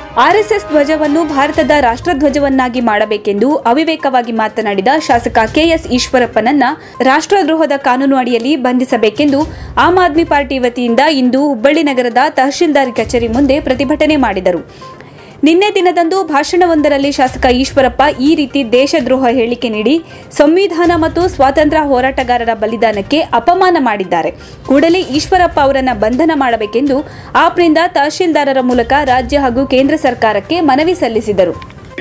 RSS ಧ್ವಜವನ್ನು ಭಾರತದ ರಾಷ್ಟ್ರಧ್ವಜವನ್ನಾಗಿ ಮಾಡಬೇಕೆಂದು ಅವಿವೇಕವಾಗಿ ಮಾತನಾಡಿದ ಶಾಸಕ ಕೆಎಸ್ ಈಶ್ವರಪ್ಪನನ್ನ ರಾಷ್ಟ್ರದ್ರೋಹದ ಕಾನೂನು ಅಡಿಯಲ್ಲಿ ಬಂಧಿಸಬೇಕೆಂದು ಆಮ್ ಆದ್ಮಿ ಪಾರ್ಟಿ ವತಿಯಿಂದ ಇಂದು ಹುಬ್ಬಳ್ಳಿ ನಗರದ ತಹಶೀಲ್ದಾರ್ ಕಚೇರಿ ಮುಂದೆ ಪ್ರತಿಭಟನೆ ಮಾಡಿದರು ನಿನ್ನೆ ದಿನದಂದು ಭಾಷಣವೊಂದರಲ್ಲಿ ಶಾಸಕ ಈಶ್ವರಪ್ಪ ಈ ರೀತಿ ದೇಶದ್ರೋಹ ಹೇಳಿಕೆ ನೀಡಿ ಸಂವಿಧಾನ ಮತ್ತು ಸ್ವಾತಂತ್ರ್ಯ ಹೋರಾಟಗಾರರ ಬಲಿದಾನಕ್ಕೆ ಅಪಮಾನ ಮಾಡಿದ್ದಾರೆ ಕೂಡಲೇ ಈಶ್ವರಪ್ಪ ಅವರನ್ನ ಬಂಧನ ಮಾಡಬೇಕೆಂದು ಆಪ್ನಿಂದ ತಹಶೀಲ್ದಾರರ ಮೂಲಕ ರಾಜ್ಯ ಹಾಗೂ ಕೇಂದ್ರ ಸರ್ಕಾರಕ್ಕೆ ಮನವಿ ಸಲ್ಲಿಸಿದರು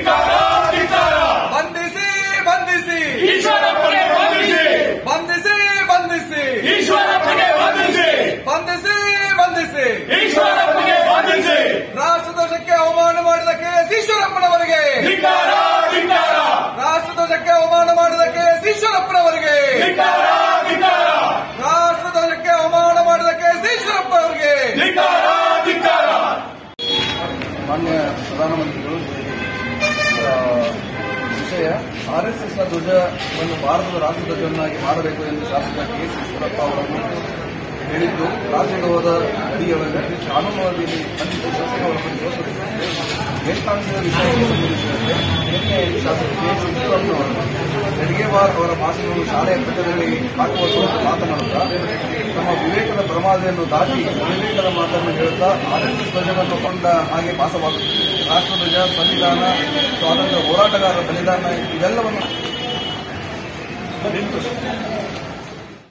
ಬಂಧಿಸಿ ಬಂಧಿಸಿ ಈಶ್ವರಪ್ಪನೇ ಬಂಧಿಸಿ ಬಂಧಿಸಿ ಬಂಧಿಸಿ ಈಶ್ವರಪ್ಪನೇ ಬಂಧಿಸಿ ಬಂಧಿಸಿ ಬಂಧಿಸಿ ಈಶ್ವರಪ್ಪನೇ ಬಂಧಿಸಿ ರಾಷ್ಟ್ರಧ್ವಜಕ್ಕೆ ಅವಮಾನ ಮಾಡಿದ ಕೆ ಎಸ್ ಈಶ್ವರಪ್ಪನವರಿಗೆ ಧಿಕ್ಕಾರ ಧಿಕ್ಕಾರ ರಾಷ್ಟ್ರಧ್ವಜಕ್ಕೆ ಅವಮಾನ ಮಾಡಿದ ಕೆ ಎಸ್ ಈಶ್ವರಪ್ಪನವರಿಗೆ ಧಿಕ್ಕಾರ ಧಿಕ್ಕಾರ ರಾಷ್ಟ್ರಧ್ವಜಕ್ಕೆ ಅವಮಾನ ಮಾಡಿದ ಕೆ ಎಸ್ ಈಶ್ವರಪ್ಪನವರಿಗೆ ಧಿಕ್ಕಾರ ಧಿಕ್ಕಾರ ಮಾನ್ಯ ಪ್ರಧಾನಮಂತ್ರಿಗಳು ಆ, ವಿಷಯ ಆರ್ಎಸ್ಎಸ್ನ ಧ್ವಜವನ್ನು ಭಾರತದ ರಾಷ್ಟ್ರಧ್ವಜವನ್ನಾಗಿ ಮಾಡಬೇಕು ಎಂದು ಶಾಸಕ ಕೆ ಎಸ್ ಈಶ್ವರಪ್ಪ ಅವರನ್ನು ಹೇಳಿದ್ದು ರಾಜ್ಯದ್ರೋಹದ ಅಡಿಯೊಳಗೆ ಕಾನೂನುವಾಗಿ ಖಂಡಿಸಿ ಶಾಸಕವರನ್ನು ತೋರಿಸುತ್ತದೆ ದೇಶಾಂತರದ ವಿಷಯಕ್ಕೆ ಸಂಬಂಧಿಸಿದಂತೆ ನಿನ್ನೆ ಶಾಸಕ ಕೆ ಎಸ್ ಈಶ್ವರಪ್ಪನವರು ಹೆಡ್ಗೇವಾರ್ ಅವರ ಭಾಷಣವನ್ನು ಶಾಲೆಯ ಪಠ್ಯದಲ್ಲಿ ಹಾಕುವ ಕುರಿತು ಮಾತನಾಡುತ್ತಾ ತಮ್ಮ ವಿವೇಕದ ಪ್ರಮಾದವನ್ನು ದಾಟಿ ವಿವೇಕದ ಮಾತನ್ನು ಹೇಳುತ್ತಾ ಆರ್ಎಸ್ಎಸ್ ಧ್ವಜವನ್ನು ಕೊಂಡ ಹಾಗೆ ಭಾಸವಾಗುತ್ತದೆ ರಾಷ್ಟ್ರಧ್ವಜ ಸಂವಿಧಾನ ಸ್ವಾತಂತ್ರ್ಯ ಹೋರಾಟಗಾರರ ಬಲಿದಾನ ಇವೆಲ್ಲವನ್ನು